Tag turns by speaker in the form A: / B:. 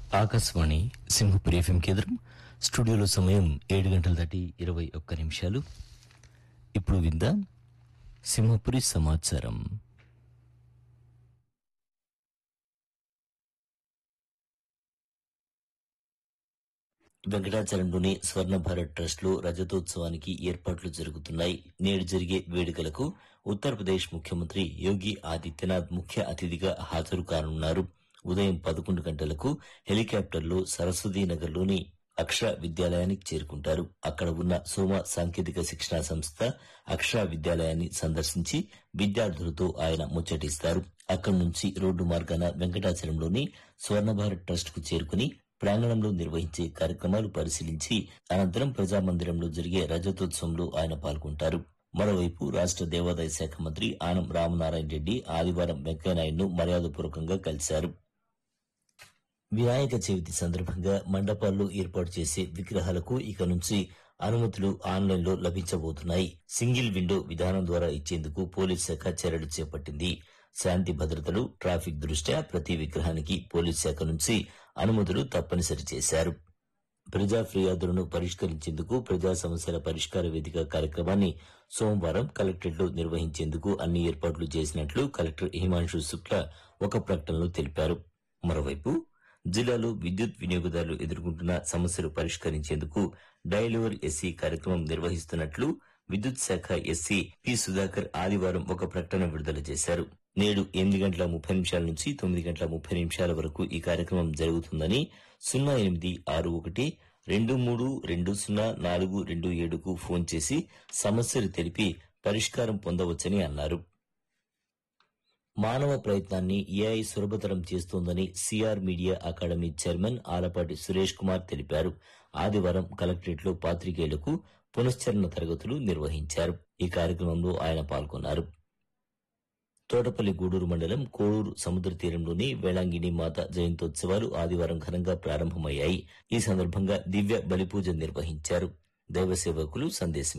A: Akashvani Simhapuri FM కేంద్రం స్టూడియోలో సమయం ఏడు గంటల దాటి ఇరవై ఒక్క నిమిషాలు ఇప్పుడు విందాం సింహపురి సమాచారం వెంకటాచలంలోని స్వర్ణ భారత్ ట్రస్ట్ లో రజతోత్సవానికి ఏర్పాట్లు జరుగుతున్నాయి నేడు జరిగే వేడుకలకు ఉత్తరప్రదేశ్ ముఖ్యమంత్రి యోగి ఆదిత్యనాథ్ ముఖ్య అతిథిగా హాజరు కానున్నారు ఉదయం పదకొండు గంటలకు హెలికాప్టర్లో సరస్వతీ నగర్లోని అక్షర విద్యాలయానికి చేరుకుంటారు అక్కడ ఉన్న సోమ సాంకేతిక శిక్షణా సంస్థ అక్షర విద్యాలయాన్ని సందర్శించి విద్యార్థులతో ఆయన ముచ్చటిస్తారు అక్కడి నుంచి రోడ్డు మార్గాన వెంకటాచలంలోని స్వర్ణ భారత్ ట్రస్ట్ కు చేరుకుని ప్రాంగణంలో నిర్వహించే కార్యక్రమాలు పరిశీలించి అనంతరం ప్రజామందిరంలో జరిగే రజతోత్సవంలో ఆయన పాల్గొంటారు మరోవైపు రాష్ట్ర దేవాదాయ శాఖ మంత్రి ఆనం రామనారాయణ రెడ్డి ఆదివారం వెంకయ్యనాయుడును మర్యాదపూర్వకంగా కలిశారు వినాయక చవితి సందర్భంగా మండపాల్లో ఏర్పాటు చేసే విగ్రహాలకు ఇక నుంచి అనుమతులు ఆన్లైన్ లో లభించబోతున్నాయి సింగిల్ విండో విధానం ద్వారా ఇచ్చేందుకు పోలీస్ శాఖ చర్యలు చేపట్టింది శాంతి భద్రతలు ట్రాఫిక్ దృష్ట్యా ప్రతి విగ్రహానికి పోలీస్ శాఖ నుంచి అనుమతులు తప్పనిసరి చేశారు ప్రజా ఫిర్యాదులను పరిష్కరించేందుకు ప్రజా సమస్యల పరిష్కార వేదిక కార్యక్రమాన్ని సోమవారం కలెక్టరేట్ లో నిర్వహించేందుకు అన్ని ఏర్పాట్లు చేసినట్లు కలెక్టర్ హిమాంశు శుక్లా ఒక ప్రకటనలో తెలిపారు మరోవైపు జిల్లాలో విద్యుత్ వినియోగదారులు ఎదుర్కొంటున్న సమస్యలు పరిష్కరించేందుకు డైలోవర్ ఎస్సీ కార్యక్రమం నిర్వహిస్తున్నట్లు విద్యుత్ శాఖ ఎస్సీ పి సుధాకర్ ఆదివారం ఒక ప్రకటన విడుదల చేశారు నేడు ఎనిమిది గంటల ముప్పై నిమిషాల నుంచి తొమ్మిది గంటల ముప్పై నిమిషాల వరకు ఈ కార్యక్రమం జరుగుతుందని సున్నా ఎనిమిది ఆరు ఒకటి రెండు మూడు రెండు సున్నా నాలుగు రెండు ఏడుకు ఫోన్ చేసి సమస్యలు తెలిపి పరిష్కారం పొందవచ్చని అన్నారు మానవ ప్రయత్నాన్ని ఏఐ సులభతరం చేస్తోందని C R media academy chairman Alapati Suresh Kumar తెలిపారు ఆదివారం కలెక్టరేట్ లో పాత్రికేయులకు పునశ్చరణ తరగతులు నిర్వహించారు ఈ కార్యక్రమంలో ఆయన పాల్గొన్నారు తోటపల్లి గూడూరు మండలం కోడూరు సముద్ర తీరంలోని వేళాంగిణి మాత జయంతోత్సవాలు ఆదివారం ఘనంగా ప్రారంభమయ్యాయి ఈ సందర్భంగా దివ్య బలిపూజ నిర్వహించారు దైవ సేవకులు సందేశం